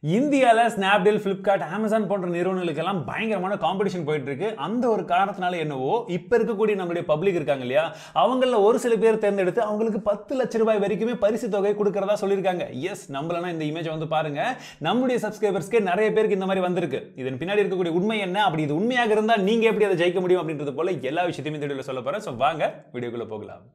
இந்தியாவில் Snapdeal Flipkart Amazon போன்ற நிறுவனங்களுக்கெல்லாம் பயங்கரமான காம்படிஷன் போயிட்டு இருக்கு அந்த ஒரு காரணத்தினால என்னவோ இப்போ இருக்கக்கூடிய நம்மளுடைய பப்ளிக் இருக்காங்க இல்லையா அவங்கள ஒரு சில பேர் தேர்ந்தெடுத்து அவங்களுக்கு பத்து லட்ச ரூபாய் வரைக்குமே பரிசு தொகை கொடுக்கறதா சொல்லியிருக்காங்க எஸ் நம்மளனா இந்த இமேஜ் வந்து பாருங்க நம்மளுடைய சப்ஸ்கிரைபர்ஸ்க்கே நிறைய பேருக்கு இந்த மாதிரி வந்திருக்கு இதன் பின்னாடி இருக்கக்கூடிய உண்மை என்ன அப்படி இது உண்மையாக இருந்தால் நீங்க எப்படி அதை ஜெயிக்க முடியும் அப்படின்றது போல எல்லா விஷயத்தையும் இந்த வீடியோவில் சொல்ல போறேன் ஸோ வாங்க வீடியோக்குள்ள போகலாம்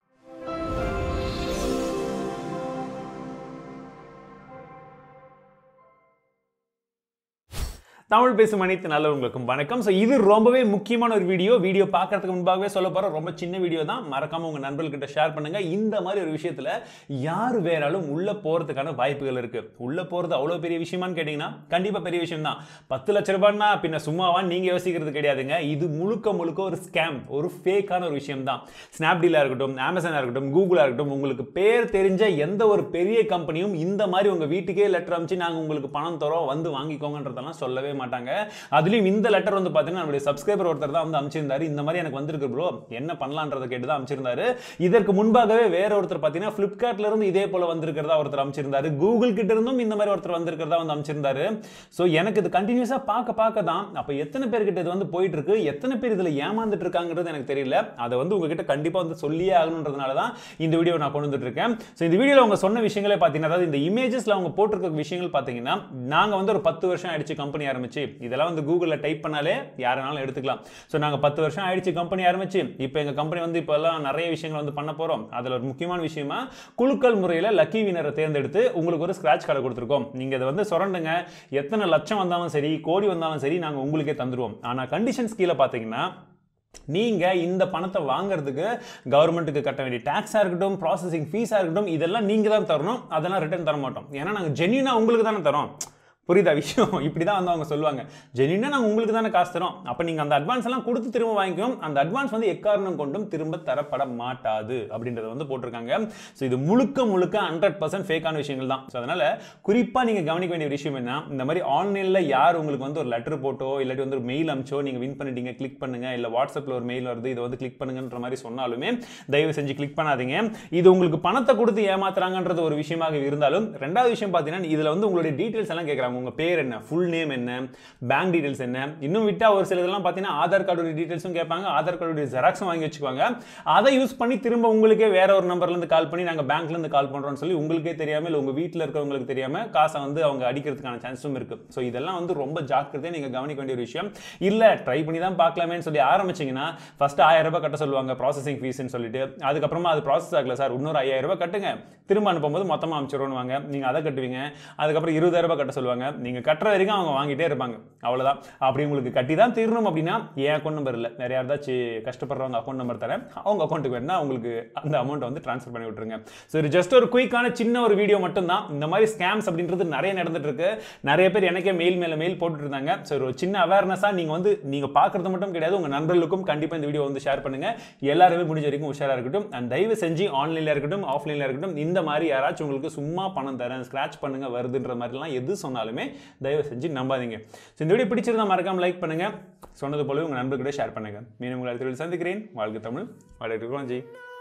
தமிழ் பேசும் அனைத்து நல்லவங்களுக்கும் வணக்கம் ஸோ இது ரொம்பவே முக்கியமான ஒரு வீடியோ வீடியோ பார்க்கறதுக்கு முன்பாகவே சொல்ல போகிற ரொம்ப சின்ன வீடியோ தான் மறக்காம உங்க நண்பர்கள்கிட்ட ஷேர் பண்ணுங்க இந்த மாதிரி ஒரு விஷயத்துல யார் வேறாலும் உள்ள போறதுக்கான வாய்ப்புகள் இருக்கு உள்ள போறது அவ்வளோ பெரிய விஷயமான்னு கேட்டிங்கன்னா கண்டிப்பா பெரிய விஷயம் தான் பத்து லட்ச ரூபாய்னா பின்ன சும்மாவா நீங்க யோசிக்கிறது கிடையாதுங்க இது முழுக்க முழுக்க ஒரு ஸ்கேம் ஒரு ஃபேக்கான ஒரு விஷயம் தான் ஸ்னாப்டீலாக இருக்கட்டும் அமேசானாக இருக்கட்டும் கூகுளாக இருக்கட்டும் உங்களுக்கு பேர் தெரிஞ்ச எந்த ஒரு பெரிய கம்பெனியும் இந்த மாதிரி உங்க வீட்டுக்கே லெட்டர் அனுப்பிச்சு நாங்கள் உங்களுக்கு பணம் தரோம் வந்து வாங்கிக்கோங்கன்றதெல்லாம் சொல்லவே மாட்டாங்க அதுலயும் இந்த லெட்டர் வந்து பார்த்தீங்கன்னா நம்மளுடைய சப்ஸ்கிரைபர் ஒருத்தர் தான் வந்து அமைச்சிருந்தாரு இந்த மாதிரி எனக்கு வந்திருக்கு ப்ரோ என்ன பண்ணலான்றதை கேட்டு தான் அமைச்சிருந்தாரு இதற்கு முன்பாகவே வேற ஒருத்தர் பார்த்தீங்கன்னா ஃப்ளிப்கார்ட்ல இருந்து இதே போல வந்திருக்கிறதா ஒருத்தர் அமைச்சிருந்தாரு கூகுள் கிட்ட இருந்தும் இந்த மாதிரி ஒருத்தர் வந்திருக்கிறதா வந்து அமைச்சிருந்தாரு ஸோ எனக்கு இது கண்டினியூஸாக பார்க்க பார்க்க தான் அப்போ எத்தனை பேர்கிட்ட இது வந்து போயிட்டு இருக்கு எத்தனை பேர் இதில் ஏமாந்துட்டு இருக்காங்கிறது எனக்கு தெரியல அதை வந்து உங்ககிட்ட கண்டிப்பாக வந்து சொல்லியே ஆகணுன்றதுனால தான் இந்த வீடியோ நான் கொண்டு வந்துட்டு இருக்கேன் ஸோ இந்த வீடியோவில் அவங்க சொன்ன விஷயங்களே பார்த்தீங்கன்னா அதாவது இந்த இமேஜஸ்ல அவங்க போட்டிருக்க விஷயங்கள் பார்த்தீங்கன்னா நாங்கள் வந்து ஒரு பத்து வருஷம் ஆயிடுச்சு கம்பெனி ஆரம்பிச்சு இதெல்லாம் வந்து கூகுளில் டைப் பண்ணாலே யாருனாலும் எடுத்துக்கலாம் ஸோ நாங்கள் பத்து வருஷம் ஆயிடுச்சு கம்பெனி ஆரம்பிச்சு இப்போ எங்கள் கம்பெனி வந்து இப்போ எல்லாம் நிறைய விஷயங்கள் வந்து பண்ண போகிறோம் அதில் ஒரு முக்கியமான விஷயமா குழுக்கள் முறையில் லக்கி வினரை தேர்ந்தெடுத்து உங்களுக்கு ஒரு ஸ்க்ராட்ச் கார்டு கொடுத்துருக்கோம் நீங்கள் இதை வந்து சுரண்டுங்க எத்தனை லட்சம் வந்தாலும் சரி கோடி வந்தாலும் சரி நாங்கள் உங்களுக்கே தந்துடுவோம் ஆனால் கண்டிஷன்ஸ் கீழே பார்த்தீங்கன்னா நீங்கள் இந்த பணத்தை வாங்குறதுக்கு கவர்மெண்ட்டுக்கு கட்ட வேண்டிய டேக்ஸாக இருக்கட்டும் ப்ராசஸிங் ஃபீஸாக இருக்கட்டும் இதெல்லாம் நீங்கள் தான் தரணும் அதெல்லாம் ரிட்டர்ன் தர மாட்டோம் ஏன்னா நாங்கள் ஜென்யூனாக உங்களுக்கு தானே தரோம் புரியுதா விஷயம் இப்படி தான் வந்து அவங்க சொல்லுவாங்க ஜென்யூனாக நாங்கள் உங்களுக்கு தானே காசு தரோம் அப்போ நீங்கள் அந்த அட்வான்ஸ் எல்லாம் கொடுத்து திரும்ப வாங்கிக்கணும் அந்த அட்வான்ஸ் வந்து எக்காரணம் கொண்டும் திரும்ப தரப்பட மாட்டாது அப்படின்றத வந்து போட்டிருக்காங்க ஸோ இது முழுக்க முழுக்க ஹண்ட்ரட் பர்சன்ட் ஃபேக்கான விஷயங்கள் தான் ஸோ அதனால் குறிப்பாக நீங்கள் கவனிக்க வேண்டிய விஷயம் என்ன இந்த மாதிரி ஆன்லைனில் யார் உங்களுக்கு வந்து ஒரு லெட்டர் போட்டோ இல்லாட்டி வந்து ஒரு மெயில் அமிச்சோ நீங்கள் வின் பண்ணிட்டீங்க கிளிக் பண்ணுங்க இல்லை வாட்ஸ்அப்பில் ஒரு மெயில் வருது இதை வந்து கிளிக் பண்ணுங்கன்ற மாதிரி சொன்னாலுமே தயவு செஞ்சு கிளிக் பண்ணாதீங்க இது உங்களுக்கு பணத்தை கொடுத்து ஏமாத்துறாங்கன்றது ஒரு விஷயமாக இருந்தாலும் ரெண்டாவது விஷயம் பார்த்தீங்கன்னா இதில் வந்து உங்களுடைய டீட்டெயில்ஸ் எல்லாம் கேட்குறாங்க உங்கள் பேர் என்ன ஃபுல் நேம் என்ன பேங்க் டீட்டெயில்ஸ் என்ன இன்னும் விட்டால் ஒரு சில இதெல்லாம் பார்த்தீங்கன்னா ஆதார் கார்டுடைய டீட்டெயில்ஸும் கேட்பாங்க ஆதார் கார்டுடைய ஜெராக்ஸும் வாங்கி வச்சுக்குவாங்க அதை யூஸ் பண்ணி திரும்ப உங்களுக்கே வேற ஒரு நம்பர்லேருந்து கால் பண்ணி நாங்கள் பேங்க்லேருந்து கால் பண்ணுறோம்னு சொல்லி உங்களுக்கே தெரியாமல் இல்லை உங்கள் வீட்டில் இருக்கிறவங்களுக்கு தெரியாமல் காசை வந்து அவங்க அடிக்கிறதுக்கான சான்ஸும் இருக்குது ஸோ இதெல்லாம் வந்து ரொம்ப ஜாக்கிரதையாக நீங்கள் கவனிக்க வேண்டிய ஒரு விஷயம் இல்லை ட்ரை பண்ணி தான் பார்க்கலாமேன்னு சொல்லி ஆரம்பிச்சிங்கன்னா ஃபஸ்ட்டு ஆயிரம் ரூபாய் கட்ட சொல்லுவாங்க ப்ராசஸிங் ஃபீஸ்னு சொல்லிட்டு அதுக்கப்புறமா அது ப்ராசஸ் ஆகல சார் இன்னொரு ஐயாயிரம் ரூபாய் கட்டுங்க திரும்ப அனுப்பும்போது மொத்தமாக அமைச்சிருவாங்க நீங்கள் அதை கட்டுவீங்க அதுக்கப்புறம் இருபதாயிரம் ரூபாய் கட்ட சொல்லுவாங்க நீங்கள் கட்டுற வரைக்கும் அவங்க வாங்கிட்டே இருப்பாங்க அவ்வளோதான் அப்படி உங்களுக்கு கட்டி தான் தீரணும் அப்படின்னா என் அக்கௌண்ட் நம்பர் இல்லை வேற யாராச்சும் கஷ்டப்படுறவங்க அக்கௌண்ட் நம்பர் தரேன் அவங்க அக்கௌண்ட்டுக்கு வேணா உங்களுக்கு அந்த அமௌண்ட் வந்து ட்ரான்ஸ்ஃபர் பண்ணி விட்டுருங்க ஸோ இது ஜஸ்ட் ஒரு குயிக்கான சின்ன ஒரு வீடியோ மட்டும் தான் இந்த மாதிரி ஸ்கேம்ஸ் அப்படின்றது நிறைய நடந்துட்டு இருக்கு நிறைய பேர் எனக்கே மெயில் மேலே மெயில் போட்டுட்டு இருந்தாங்க ஸோ ஒரு சின்ன அவேர்னஸாக நீங்கள் வந்து நீங்கள் பார்க்குறது மட்டும் கிடையாது உங்கள் நண்பர்களுக்கும் கண்டிப்பாக இந்த வீடியோ வந்து ஷேர் பண்ணுங்க எல்லாருமே முடிஞ்ச வரைக்கும் உஷாராக இருக்கட்டும் அண்ட் தயவு செஞ்சு ஆன்லைனில் இருக்கட்டும் ஆஃப்லைனில் இருக்கட்டும் இந்த மாதிரி யாராச்சும் உங்களுக்கு சும்மா பணம் தரேன் ஸ்க்ராட்ச் பண்ணுங்க வருதுன்ற மாதிரிலாம் எது சொன்னாலுமே தயவு செஞ்சு நம்பாதீங்க ஸோ இந்த வீடியோ பிடிச்சிருந்தா மறக்காம லைக் பண்ணுங்க சொன்னது போலவே உங்கள் நண்பர்கிட்ட ஷேர் பண்ணுங்க மீண்டும் உங்களை அடுத்த வீடியோவில் சந்திக்கிறேன் வாழ்க்கை தமிழ் வாழ்க்கை ஜி